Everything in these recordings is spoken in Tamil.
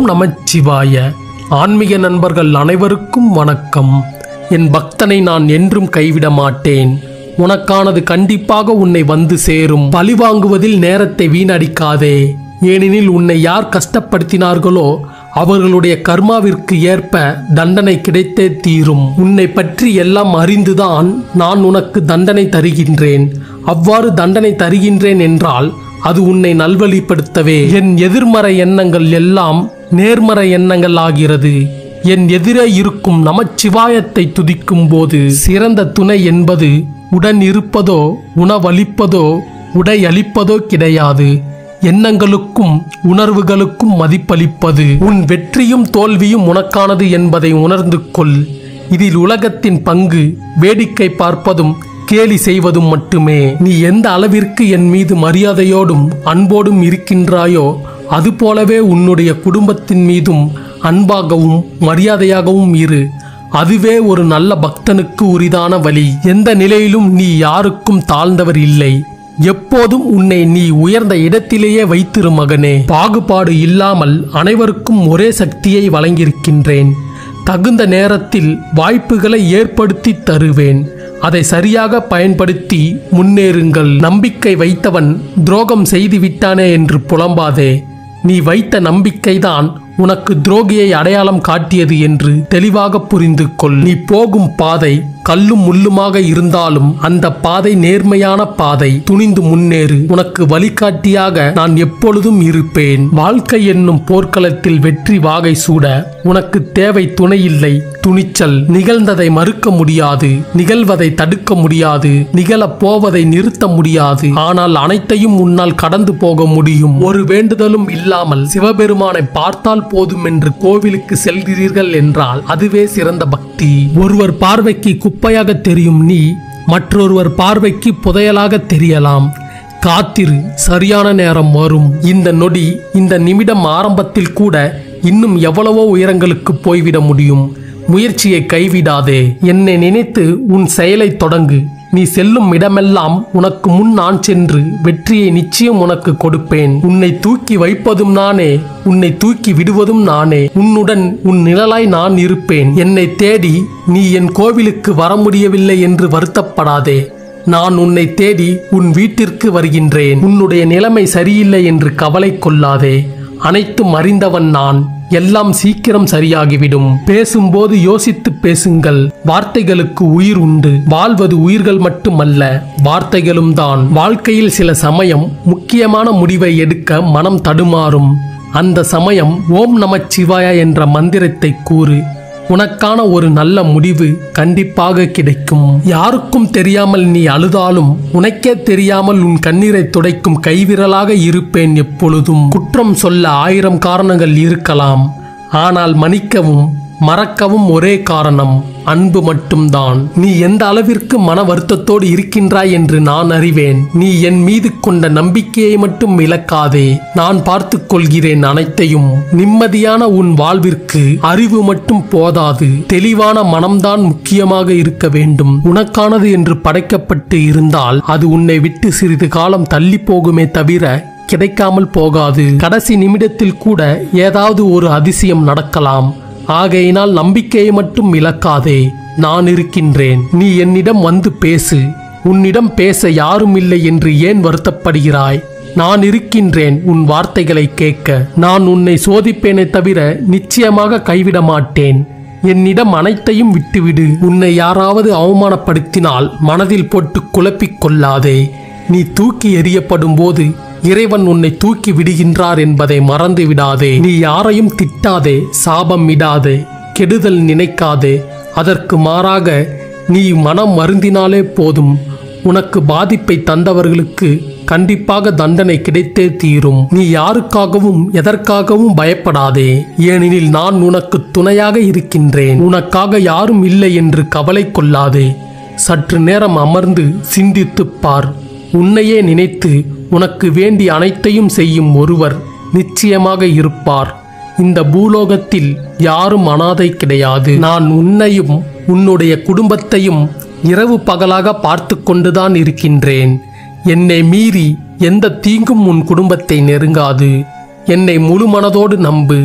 ஓம் நமச்சிவாய ஆன்மீக நண்பர்கள் அனைவருக்கும் வணக்கம் என் பக்தனை நான் என்றும் கைவிட மாட்டேன் உனக்கானது கண்டிப்பாக உன்னை வந்து சேரும் பழிவாங்குவதில் நேரத்தை வீணடிக்காதே ஏனெனில் உன்னை யார் கஷ்டப்படுத்தினார்களோ அவர்களுடைய கர்மாவிற்கு ஏற்ப தண்டனை கிடைத்தே தீரும் உன்னை பற்றி எல்லாம் அறிந்துதான் நான் உனக்கு தண்டனை தருகின்றேன் அவ்வாறு தண்டனை தருகின்றேன் என்றால் அது உன்னை நல்வழிப்படுத்தவே என் எதிர்மறை எண்ணங்கள் எல்லாம் நேர்மறை எண்ணங்கள் ஆகிறது என் எதிரே இருக்கும் நமச்சிவாயத்தை துதிக்கும் போது சிறந்த துணை என்பது உடன் இருப்பதோ உணவளிப்பதோ உடை அளிப்பதோ கிடையாது எண்ணங்களுக்கும் உணர்வுகளுக்கும் மதிப்பளிப்பது உன் வெற்றியும் தோல்வியும் உனக்கானது என்பதை உணர்ந்து கொள் இதில் உலகத்தின் பங்கு வேடிக்கை பார்ப்பதும் கேலி செய்வதும் மட்டுமே நீ எந்த அளவிற்கு என் மீது மரியாதையோடும் அன்போடும் இருக்கின்றாயோ அதுபோலவே உன்னுடைய குடும்பத்தின் மீதும் அன்பாகவும் மரியாதையாகவும் இரு அதுவே ஒரு நல்ல பக்தனுக்கு உரிதான வழி எந்த நிலையிலும் நீ யாருக்கும் தாழ்ந்தவர் இல்லை எப்போதும் உன்னை நீ உயர்ந்த இடத்திலேயே வைத்திரு மகனே பாகுபாடு இல்லாமல் அனைவருக்கும் ஒரே சக்தியை வழங்கியிருக்கின்றேன் தகுந்த நேரத்தில் வாய்ப்புகளை ஏற்படுத்தி தருவேன் அதை சரியாக பயன்படுத்தி முன்னேறுங்கள் நம்பிக்கை வைத்தவன் துரோகம் செய்து விட்டானே என்று புலம்பாதே நீ வைத்த நம்பிக்கைதான் உனக்கு துரோகியை அடையாளம் காட்டியது என்று தெளிவாக புரிந்து கொள் நீ போகும் பாதை கல்லும் முள்ளுமாக இருந்தாலும் அந்த பாதை நேர்மையான பாதை துணிந்து முன்னேறு உனக்கு வழிகாட்டியாக நான் எப்பொழுதும் இருப்பேன் வாழ்க்கை என்னும் போர்க்களத்தில் வெற்றி வாகை சூட உனக்கு தேவை துணையில்லை துணிச்சல் நிகழ்ந்ததை மறுக்க முடியாது நிகழ்வதை தடுக்க முடியாது நிகழப் போவதை நிறுத்த முடியாது ஆனால் அனைத்தையும் உன்னால் கடந்து போக முடியும் ஒரு வேண்டுதலும் இல்லாமல் சிவபெருமானை பார்த்தால் போதும் என்று கோவிலுக்கு செல்கிறீர்கள் என்றால் அதுவே சிறந்த பக்தி ஒருவர் பார்வைக்கு குப்பையாக தெரியும் நீ மற்றொருவர் பார்வைக்கு புதையலாக தெரியலாம் காத்திரு சரியான நேரம் வரும் இந்த நொடி இந்த நிமிடம் ஆரம்பத்தில் கூட இன்னும் எவ்வளவோ உயரங்களுக்கு போய்விட முடியும் முயற்சியை கைவிடாதே என்னை நினைத்து உன் செயலை தொடங்கு நீ செல்லும் இடமெல்லாம் உனக்கு முன் நான் சென்று வெற்றியை நிச்சயம் உனக்கு கொடுப்பேன் உன்னை தூக்கி வைப்பதும் நானே உன்னை தூக்கி விடுவதும் நானே உன்னுடன் உன் நிழலாய் நான் இருப்பேன் என்னை தேடி நீ என் கோவிலுக்கு வர முடியவில்லை என்று வருத்தப்படாதே நான் உன்னை தேடி உன் வீட்டிற்கு வருகின்றேன் உன்னுடைய நிலைமை சரியில்லை என்று கவலை கொள்ளாதே அனைத்தும் அறிந்தவன் நான் எல்லாம் சீக்கிரம் சரியாகிவிடும் பேசும்போது யோசித்து பேசுங்கள் வார்த்தைகளுக்கு உயிர் உண்டு வாழ்வது உயிர்கள் மட்டுமல்ல வார்த்தைகளும் தான் வாழ்க்கையில் சில சமயம் முக்கியமான முடிவை எடுக்க மனம் தடுமாறும் அந்த சமயம் ஓம் நமச்சிவாய என்ற மந்திரத்தை கூறு உனக்கான ஒரு நல்ல முடிவு கண்டிப்பாக கிடைக்கும் யாருக்கும் தெரியாமல் நீ அழுதாலும் உனக்கே தெரியாமல் உன் கண்ணீரை துடைக்கும் கைவிரலாக இருப்பேன் எப்பொழுதும் குற்றம் சொல்ல ஆயிரம் காரணங்கள் இருக்கலாம் ஆனால் மன்னிக்கவும் மறக்கவும் ஒரே காரணம் அன்பு மட்டும்தான் நீ எந்த அளவிற்கு மன வருத்தத்தோடு இருக்கின்றாய் என்று நான் அறிவேன் நீ என் மீது கொண்ட நம்பிக்கையை மட்டும் இழக்காதே நான் பார்த்து கொள்கிறேன் அனைத்தையும் நிம்மதியான உன் வாழ்விற்கு அறிவு மட்டும் போதாது தெளிவான மனம்தான் முக்கியமாக இருக்க வேண்டும் உனக்கானது என்று படைக்கப்பட்டு இருந்தால் அது உன்னை விட்டு சிறிது காலம் தள்ளி போகுமே தவிர கிடைக்காமல் போகாது கடைசி நிமிடத்தில் கூட ஏதாவது ஒரு அதிசயம் நடக்கலாம் ஆகையினால் நம்பிக்கையை மட்டும் இழக்காதே நான் இருக்கின்றேன் நீ என்னிடம் வந்து பேசு உன்னிடம் பேச யாரும் இல்லை என்று ஏன் வருத்தப்படுகிறாய் நான் இருக்கின்றேன் உன் வார்த்தைகளை கேட்க நான் உன்னை சோதிப்பேனே தவிர நிச்சயமாக கைவிட மாட்டேன் என்னிடம் அனைத்தையும் விட்டுவிடு உன்னை யாராவது அவமானப்படுத்தினால் மனதில் போட்டு குழப்பிக் கொள்ளாதே நீ தூக்கி எறியப்படும் போது இறைவன் உன்னை தூக்கி விடுகின்றார் என்பதை மறந்து விடாதே நீ யாரையும் திட்டாதே சாபம் இடாதே கெடுதல் நினைக்காதே அதற்கு மாறாக நீ மனம் வருந்தினாலே போதும் உனக்கு பாதிப்பை தந்தவர்களுக்கு கண்டிப்பாக தண்டனை கிடைத்தே தீரும் நீ யாருக்காகவும் எதற்காகவும் பயப்படாதே ஏனெனில் நான் உனக்கு துணையாக இருக்கின்றேன் உனக்காக யாரும் இல்லை என்று கவலை கொள்ளாதே சற்று நேரம் அமர்ந்து சிந்தித்துப் பார் உன்னையே நினைத்து உனக்கு வேண்டி அனைத்தையும் செய்யும் ஒருவர் நிச்சயமாக இருப்பார் இந்த பூலோகத்தில் யாரும் அனாதை கிடையாது நான் உன்னையும் உன்னுடைய குடும்பத்தையும் இரவு பகலாக பார்த்து கொண்டுதான் இருக்கின்றேன் என்னை மீறி எந்த தீங்கும் உன் குடும்பத்தை நெருங்காது என்னை முழு மனதோடு நம்பு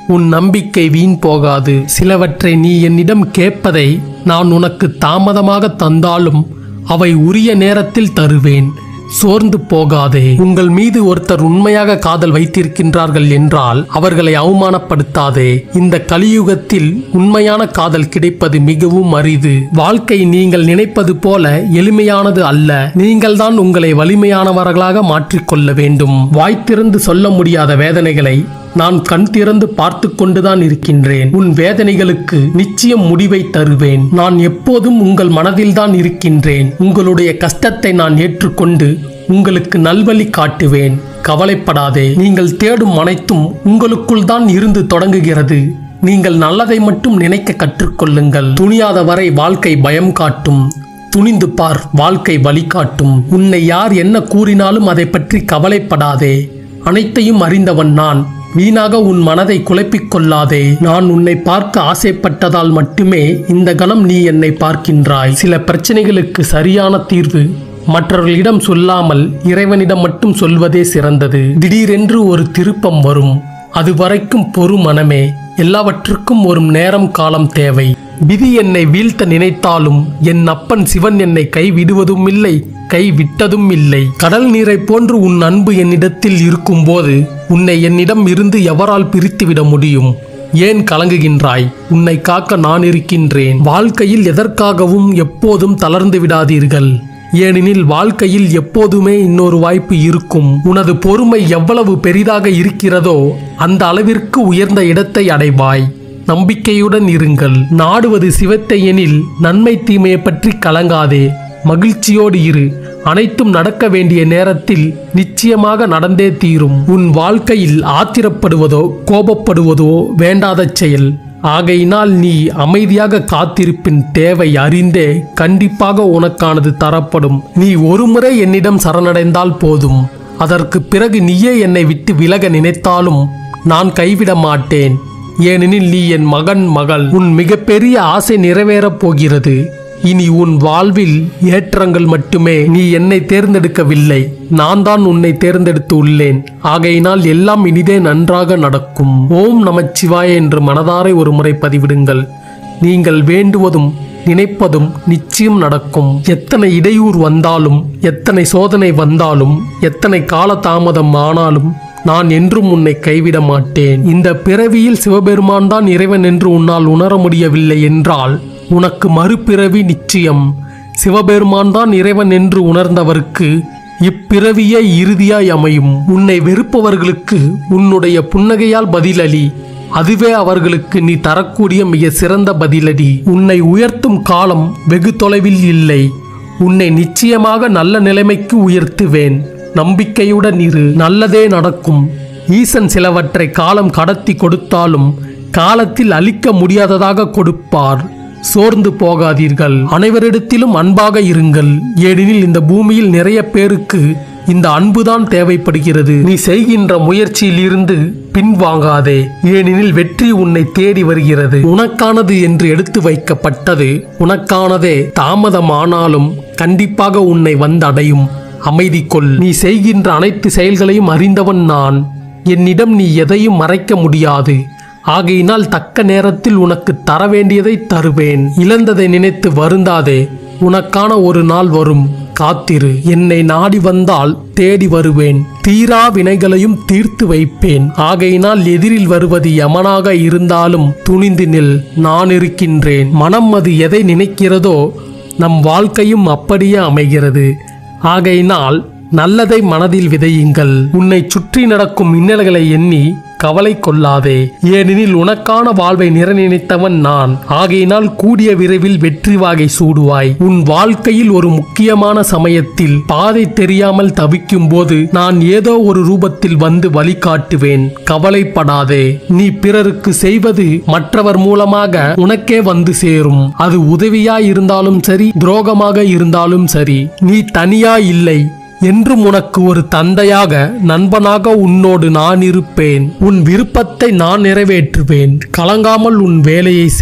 உன் நம்பிக்கை வீண் போகாது சிலவற்றை நீ என்னிடம் கேட்பதை நான் உனக்கு தாமதமாக தந்தாலும் அவை உரிய நேரத்தில் தருவேன் சோர்ந்து போகாதே உங்கள் மீது ஒருத்தர் உண்மையாக காதல் வைத்திருக்கின்றார்கள் என்றால் அவர்களை அவமானப்படுத்தாதே இந்த கலியுகத்தில் உண்மையான காதல் கிடைப்பது மிகவும் அரிது வாழ்க்கை நீங்கள் நினைப்பது போல எளிமையானது அல்ல நீங்கள்தான் உங்களை வலிமையானவர்களாக மாற்றிக்கொள்ள வேண்டும் வாய்த்திருந்து சொல்ல முடியாத வேதனைகளை நான் கண் திறந்து பார்த்து கொண்டுதான் இருக்கின்றேன் உன் வேதனைகளுக்கு நிச்சயம் முடிவை தருவேன் நான் எப்போதும் உங்கள் மனதில்தான் இருக்கின்றேன் உங்களுடைய கஷ்டத்தை நான் ஏற்றுக்கொண்டு உங்களுக்கு நல்வழி காட்டுவேன் கவலைப்படாதே நீங்கள் தேடும் அனைத்தும் உங்களுக்குள் தான் இருந்து தொடங்குகிறது நீங்கள் நல்லதை மட்டும் நினைக்க கற்றுக்கொள்ளுங்கள் துணியாத வரை வாழ்க்கை பயம் காட்டும் துணிந்து பார் வாழ்க்கை வழிகாட்டும் உன்னை யார் என்ன கூறினாலும் அதை பற்றி கவலைப்படாதே அனைத்தையும் அறிந்தவன் நான் வீணாக உன் மனதை குழப்பிக் கொள்ளாதே நான் உன்னை பார்க்க ஆசைப்பட்டதால் மட்டுமே இந்த கணம் நீ என்னை பார்க்கின்றாய் சில பிரச்சனைகளுக்கு சரியான தீர்வு மற்றவர்களிடம் சொல்லாமல் இறைவனிடம் மட்டும் சொல்வதே சிறந்தது திடீரென்று ஒரு திருப்பம் வரும் அதுவரைக்கும் பொறு மனமே எல்லாவற்றுக்கும் ஒரு நேரம் காலம் தேவை விதி என்னை வீழ்த்த நினைத்தாலும் என் அப்பன் சிவன் என்னை கைவிடுவதும் இல்லை கை விட்டதும் இல்லை கடல் நீரை போன்று உன் அன்பு என்னிடத்தில் இருக்கும்போது உன்னை என்னிடம் இருந்து எவரால் பிரித்துவிட முடியும் ஏன் கலங்குகின்றாய் உன்னை காக்க நான் இருக்கின்றேன் வாழ்க்கையில் எதற்காகவும் எப்போதும் தளர்ந்து விடாதீர்கள் ஏனெனில் வாழ்க்கையில் எப்போதுமே இன்னொரு வாய்ப்பு இருக்கும் உனது பொறுமை எவ்வளவு பெரிதாக இருக்கிறதோ அந்த அளவிற்கு உயர்ந்த இடத்தை அடைவாய் நம்பிக்கையுடன் இருங்கள் நாடுவது சிவத்தை எனில் நன்மை தீமையை பற்றி கலங்காதே மகிழ்ச்சியோடு இரு அனைத்தும் நடக்க வேண்டிய நேரத்தில் நிச்சயமாக நடந்தே தீரும் உன் வாழ்க்கையில் ஆத்திரப்படுவதோ கோபப்படுவதோ வேண்டாத செயல் ஆகையினால் நீ அமைதியாக காத்திருப்பின் தேவை அறிந்தே கண்டிப்பாக உனக்கானது தரப்படும் நீ ஒருமுறை என்னிடம் சரணடைந்தால் போதும் அதற்கு பிறகு நீயே என்னை விட்டு விலக நினைத்தாலும் நான் கைவிட மாட்டேன் ஏனெனில் நீ என் மகன் மகள் உன் மிகப்பெரிய ஆசை நிறைவேறப் போகிறது இனி உன் வாழ்வில் ஏற்றங்கள் மட்டுமே நீ என்னை தேர்ந்தெடுக்கவில்லை நான் தான் உன்னை தேர்ந்தெடுத்து உள்ளேன் ஆகையினால் எல்லாம் இனிதே நன்றாக நடக்கும் ஓம் நமச்சிவாய என்று மனதாரை ஒரு முறை பதிவிடுங்கள் நீங்கள் வேண்டுவதும் நினைப்பதும் நிச்சயம் நடக்கும் எத்தனை இடையூறு வந்தாலும் எத்தனை சோதனை வந்தாலும் எத்தனை கால தாமதம் ஆனாலும் நான் என்றும் உன்னை கைவிட மாட்டேன் இந்த பிறவியில் சிவபெருமான் தான் இறைவன் என்று உன்னால் உணர முடியவில்லை என்றால் உனக்கு மறுபிறவி நிச்சயம் சிவபெருமான் தான் இறைவன் என்று உணர்ந்தவருக்கு இப்பிறவியே இறுதியாய் அமையும் உன்னை வெறுப்பவர்களுக்கு உன்னுடைய புன்னகையால் பதிலளி அதுவே அவர்களுக்கு நீ தரக்கூடிய மிக சிறந்த பதிலடி உன்னை உயர்த்தும் காலம் வெகு தொலைவில் இல்லை உன்னை நிச்சயமாக நல்ல நிலைமைக்கு உயர்த்துவேன் நம்பிக்கையுடன் இரு நல்லதே நடக்கும் ஈசன் சிலவற்றை காலம் கடத்தி கொடுத்தாலும் காலத்தில் அழிக்க முடியாததாக கொடுப்பார் சோர்ந்து போகாதீர்கள் அனைவரிடத்திலும் அன்பாக இருங்கள் ஏனெனில் இந்த பூமியில் நிறைய பேருக்கு இந்த அன்புதான் தேவைப்படுகிறது நீ செய்கின்ற முயற்சியில் இருந்து பின்வாங்காதே ஏனெனில் வெற்றி உன்னை தேடி வருகிறது உனக்கானது என்று எடுத்து வைக்கப்பட்டது உனக்கானதே தாமதமானாலும் கண்டிப்பாக உன்னை வந்தடையும் அமைதி கொள் நீ செய்கின்ற அனைத்து செயல்களையும் அறிந்தவன் நான் என்னிடம் நீ எதையும் மறைக்க முடியாது ஆகையினால் தக்க நேரத்தில் உனக்கு தர வேண்டியதை தருவேன் இழந்ததை நினைத்து வருந்தாதே உனக்கான ஒரு நாள் வரும் காத்திரு என்னை நாடி வந்தால் தேடி வருவேன் தீரா வினைகளையும் தீர்த்து வைப்பேன் ஆகையினால் எதிரில் வருவது யமனாக இருந்தாலும் துணிந்து நில் நான் இருக்கின்றேன் மனம் அது எதை நினைக்கிறதோ நம் வாழ்க்கையும் அப்படியே அமைகிறது ஆகையினால் நல்லதை மனதில் விதையுங்கள் உன்னை சுற்றி நடக்கும் மின்னல்களை எண்ணி கவலை கொள்ளாதே ஏனெனில் உனக்கான வாழ்வை நிறநினைத்தவன் நான் ஆகையினால் கூடிய விரைவில் வெற்றி வாகை சூடுவாய் உன் வாழ்க்கையில் ஒரு முக்கியமான சமயத்தில் பாதை தெரியாமல் தவிக்கும் போது நான் ஏதோ ஒரு ரூபத்தில் வந்து வழிகாட்டுவேன் கவலைப்படாதே நீ பிறருக்கு செய்வது மற்றவர் மூலமாக உனக்கே வந்து சேரும் அது உதவியாய் இருந்தாலும் சரி துரோகமாக இருந்தாலும் சரி நீ தனியா இல்லை என்றும் உனக்கு ஒரு தந்தையாக நண்பனாக உன்னோடு நான் இருப்பேன் உன் விருப்பத்தை நான் நிறைவேற்றுவேன் கலங்காமல் உன் வேலையை செய்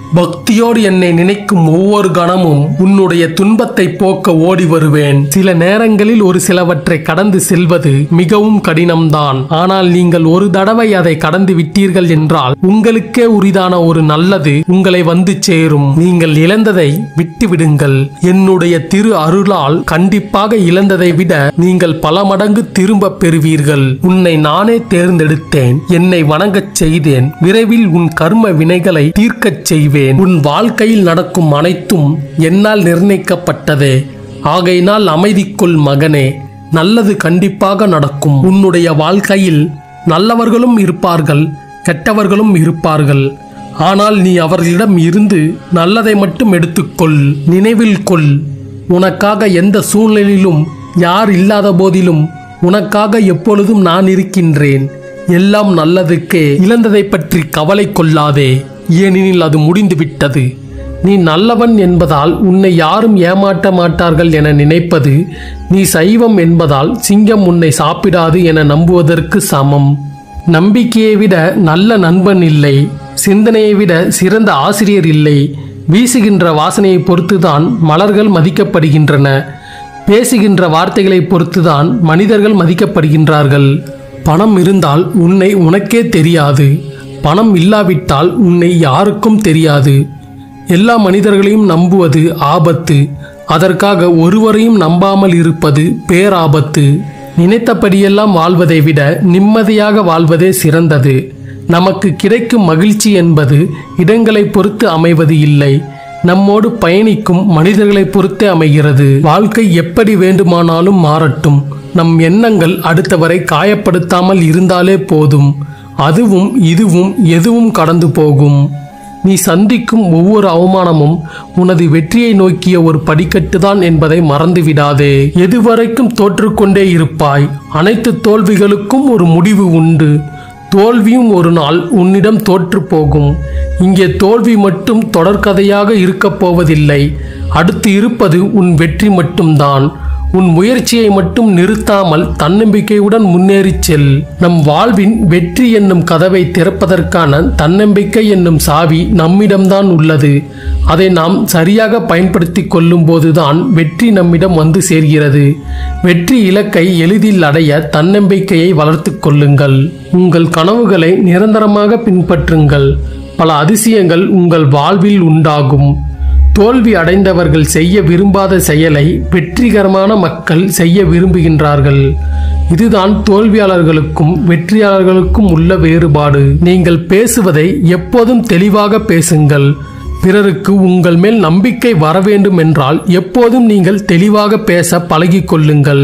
பக்தியோடு என்னை நினைக்கும் ஒவ்வொரு கணமும் உன்னுடைய துன்பத்தை போக்க ஓடி வருவேன் சில நேரங்களில் ஒரு சிலவற்றை கடந்து செல்வது மிகவும் கடினம்தான் ஆனால் நீங்கள் ஒரு தடவை அதை கடந்து விட்டீர்கள் என்றால் உங்களுக்கே உரிதான ஒரு நல்லது உங்களை வந்து சேரும் நீங்கள் இழந்ததை விட்டுவிடுங்கள் என்னுடைய திரு அருளால் கண்டிப்பாக இழந்ததை விட நீங்கள் பல மடங்கு திரும்ப பெறுவீர்கள் உன்னை நானே தேர்ந்தெடுத்தேன் என்னை வணங்கச் செய்தேன் விரைவில் உன் கர்ம வினைகளை தீர்க்கச் செய்வேன் உன் வாழ்க்கையில் நடக்கும் அனைத்தும் என்னால் நிர்ணயிக்கப்பட்டதே ஆகையினால் அமைதிக்குள் மகனே நல்லது கண்டிப்பாக நடக்கும் உன்னுடைய வாழ்க்கையில் நல்லவர்களும் இருப்பார்கள் கெட்டவர்களும் இருப்பார்கள் ஆனால் நீ அவர்களிடம் இருந்து நல்லதை மட்டும் எடுத்துக்கொள் நினைவில் கொள் உனக்காக எந்த சூழ்நிலையிலும் யார் இல்லாத போதிலும் உனக்காக எப்பொழுதும் நான் இருக்கின்றேன் எல்லாம் நல்லதுக்கே இழந்ததை பற்றி கவலை கொள்ளாதே ஏனெனில் அது முடிந்து விட்டது நீ நல்லவன் என்பதால் உன்னை யாரும் ஏமாற்ற மாட்டார்கள் என நினைப்பது நீ சைவம் என்பதால் சிங்கம் உன்னை சாப்பிடாது என நம்புவதற்கு சமம் நம்பிக்கையை விட நல்ல நண்பன் இல்லை சிந்தனையை விட சிறந்த ஆசிரியர் இல்லை வீசுகின்ற வாசனையை பொறுத்துதான் மலர்கள் மதிக்கப்படுகின்றன பேசுகின்ற வார்த்தைகளை பொறுத்துதான் மனிதர்கள் மதிக்கப்படுகின்றார்கள் பணம் இருந்தால் உன்னை உனக்கே தெரியாது பணம் இல்லாவிட்டால் உன்னை யாருக்கும் தெரியாது எல்லா மனிதர்களையும் நம்புவது ஆபத்து அதற்காக ஒருவரையும் நம்பாமல் இருப்பது பேராபத்து நினைத்தபடியெல்லாம் வாழ்வதை விட நிம்மதியாக வாழ்வதே சிறந்தது நமக்கு கிடைக்கும் மகிழ்ச்சி என்பது இடங்களை பொறுத்து அமைவது இல்லை நம்மோடு பயணிக்கும் மனிதர்களை பொறுத்தே அமைகிறது வாழ்க்கை எப்படி வேண்டுமானாலும் மாறட்டும் நம் எண்ணங்கள் அடுத்தவரை காயப்படுத்தாமல் இருந்தாலே போதும் அதுவும் இதுவும் எதுவும் கடந்து போகும் நீ சந்திக்கும் ஒவ்வொரு அவமானமும் உனது வெற்றியை நோக்கிய ஒரு படிக்கட்டுதான் என்பதை மறந்துவிடாதே எதுவரைக்கும் தோற்றுக்கொண்டே இருப்பாய் அனைத்து தோல்விகளுக்கும் ஒரு முடிவு உண்டு தோல்வியும் ஒரு நாள் உன்னிடம் தோற்று போகும் இங்கே தோல்வி மட்டும் தொடர்கதையாக இருக்கப் போவதில்லை அடுத்து இருப்பது உன் வெற்றி மட்டும்தான் உன் முயற்சியை மட்டும் நிறுத்தாமல் தன்னம்பிக்கையுடன் முன்னேறிச் செல் நம் வாழ்வின் வெற்றி என்னும் கதவை திறப்பதற்கான தன்னம்பிக்கை என்னும் சாவி நம்மிடம்தான் உள்ளது அதை நாம் சரியாக பயன்படுத்தி கொள்ளும் போதுதான் வெற்றி நம்மிடம் வந்து சேர்கிறது வெற்றி இலக்கை எளிதில் அடைய தன்னம்பிக்கையை வளர்த்து கொள்ளுங்கள் உங்கள் கனவுகளை நிரந்தரமாக பின்பற்றுங்கள் பல அதிசயங்கள் உங்கள் வாழ்வில் உண்டாகும் தோல்வி அடைந்தவர்கள் செய்ய விரும்பாத செயலை வெற்றிகரமான மக்கள் செய்ய விரும்புகின்றார்கள் இதுதான் தோல்வியாளர்களுக்கும் வெற்றியாளர்களுக்கும் உள்ள வேறுபாடு நீங்கள் பேசுவதை எப்போதும் தெளிவாக பேசுங்கள் பிறருக்கு உங்கள் மேல் நம்பிக்கை வர வேண்டும் என்றால் எப்போதும் நீங்கள் தெளிவாக பேச பழகிக் கொள்ளுங்கள்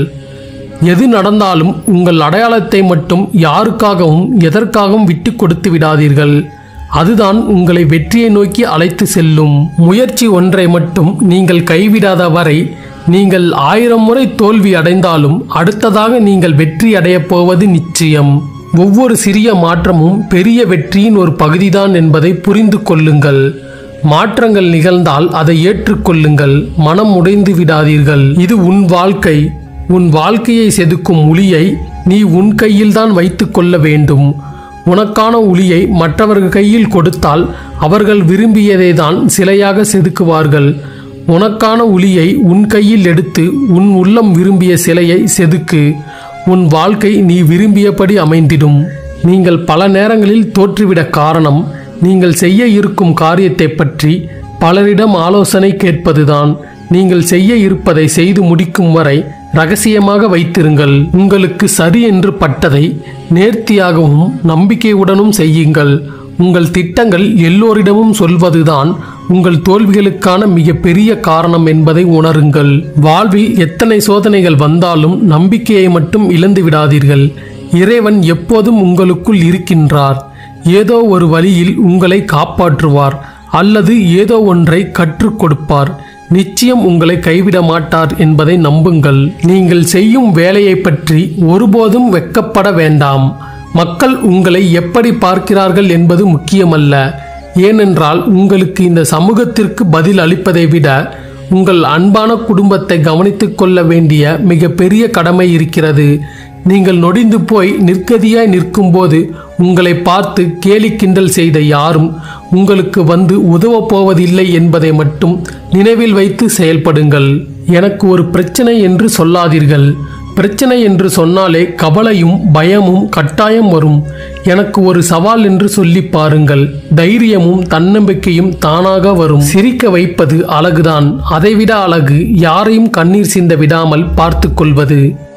எது நடந்தாலும் உங்கள் அடையாளத்தை மட்டும் யாருக்காகவும் எதற்காகவும் விட்டு கொடுத்து விடாதீர்கள் அதுதான் உங்களை வெற்றியை நோக்கி அழைத்து செல்லும் முயற்சி ஒன்றை மட்டும் நீங்கள் கைவிடாத வரை நீங்கள் ஆயிரம் முறை தோல்வி அடைந்தாலும் அடுத்ததாக நீங்கள் வெற்றி அடையப் போவது நிச்சயம் ஒவ்வொரு சிறிய மாற்றமும் பெரிய வெற்றியின் ஒரு பகுதிதான் என்பதை புரிந்து கொள்ளுங்கள் மாற்றங்கள் நிகழ்ந்தால் அதை ஏற்றுக்கொள்ளுங்கள் மனம் உடைந்து விடாதீர்கள் இது உன் வாழ்க்கை உன் வாழ்க்கையை செதுக்கும் ஒளியை நீ உன் கையில்தான் வைத்துக் கொள்ள வேண்டும் உனக்கான ஒளியை மற்றவர்கள் கையில் கொடுத்தால் அவர்கள் விரும்பியதை தான் சிலையாக செதுக்குவார்கள் உனக்கான ஒளியை உன் கையில் எடுத்து உன் உள்ளம் விரும்பிய சிலையை செதுக்கு உன் வாழ்க்கை நீ விரும்பியபடி அமைந்திடும் நீங்கள் பல நேரங்களில் தோற்றுவிட காரணம் நீங்கள் செய்ய இருக்கும் காரியத்தை பற்றி பலரிடம் ஆலோசனை கேட்பதுதான் நீங்கள் செய்ய இருப்பதை செய்து முடிக்கும் வரை ரகசியமாக வைத்திருங்கள் உங்களுக்கு சரி என்று பட்டதை நேர்த்தியாகவும் நம்பிக்கையுடனும் செய்யுங்கள் உங்கள் திட்டங்கள் எல்லோரிடமும் சொல்வதுதான் உங்கள் தோல்விகளுக்கான மிக பெரிய காரணம் என்பதை உணருங்கள் வாழ்வில் எத்தனை சோதனைகள் வந்தாலும் நம்பிக்கையை மட்டும் இழந்து விடாதீர்கள் இறைவன் எப்போதும் உங்களுக்குள் இருக்கின்றார் ஏதோ ஒரு வழியில் உங்களை காப்பாற்றுவார் அல்லது ஏதோ ஒன்றை கற்றுக் கொடுப்பார் நிச்சயம் உங்களை கைவிட மாட்டார் என்பதை நம்புங்கள் நீங்கள் செய்யும் வேலையை பற்றி ஒருபோதும் வெட்கப்பட வேண்டாம் மக்கள் உங்களை எப்படி பார்க்கிறார்கள் என்பது முக்கியமல்ல ஏனென்றால் உங்களுக்கு இந்த சமூகத்திற்கு பதில் அளிப்பதை விட உங்கள் அன்பான குடும்பத்தை கவனித்துக் கொள்ள வேண்டிய மிக பெரிய கடமை இருக்கிறது நீங்கள் நொடிந்து போய் நிற்கதியாய் நிற்கும்போது உங்களை பார்த்து கேலி கிண்டல் செய்த யாரும் உங்களுக்கு வந்து உதவப் போவதில்லை என்பதை மட்டும் நினைவில் வைத்து செயல்படுங்கள் எனக்கு ஒரு பிரச்சனை என்று சொல்லாதீர்கள் பிரச்சனை என்று சொன்னாலே கவலையும் பயமும் கட்டாயம் வரும் எனக்கு ஒரு சவால் என்று சொல்லி பாருங்கள் தைரியமும் தன்னம்பிக்கையும் தானாக வரும் சிரிக்க வைப்பது அழகுதான் அதைவிட அழகு யாரையும் கண்ணீர் சிந்த விடாமல் பார்த்து கொள்வது